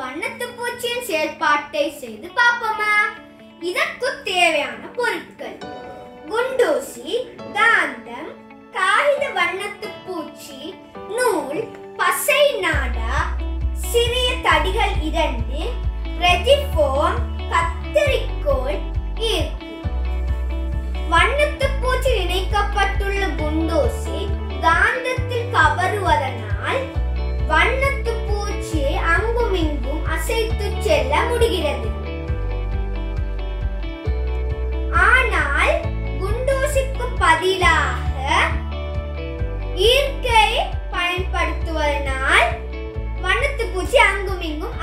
வண்ணத்து பூச்சியின் செயல்பாட்டை செய்து பார்ப்போமா இதற்கு தேவையான பொருட்கள் குண்டூசி காந்தம் காகித வண்ணத்து பூச்சி நூல் பசை நாடா சிறிய தடிகள் இரண்டு ரெஜிஃபோம் கத்தரிக்கோல் ஈர்ப்பு வண்ணத்து பூச்சி இணைக்கப்பட்டுள்ள குண்டூசி காந்தத்தில் கவருவதனால் வண்ணத்து பூச்சியை அங்குமிங்கும் அசைத்து செல்ல முடிகிறது ஆனால் குண்டூசிக்கு பதிலாக ஈர்க்கை பயன்படுத்துவதனால் வண்ணத்து பூச்சி அங்குமிங்கும்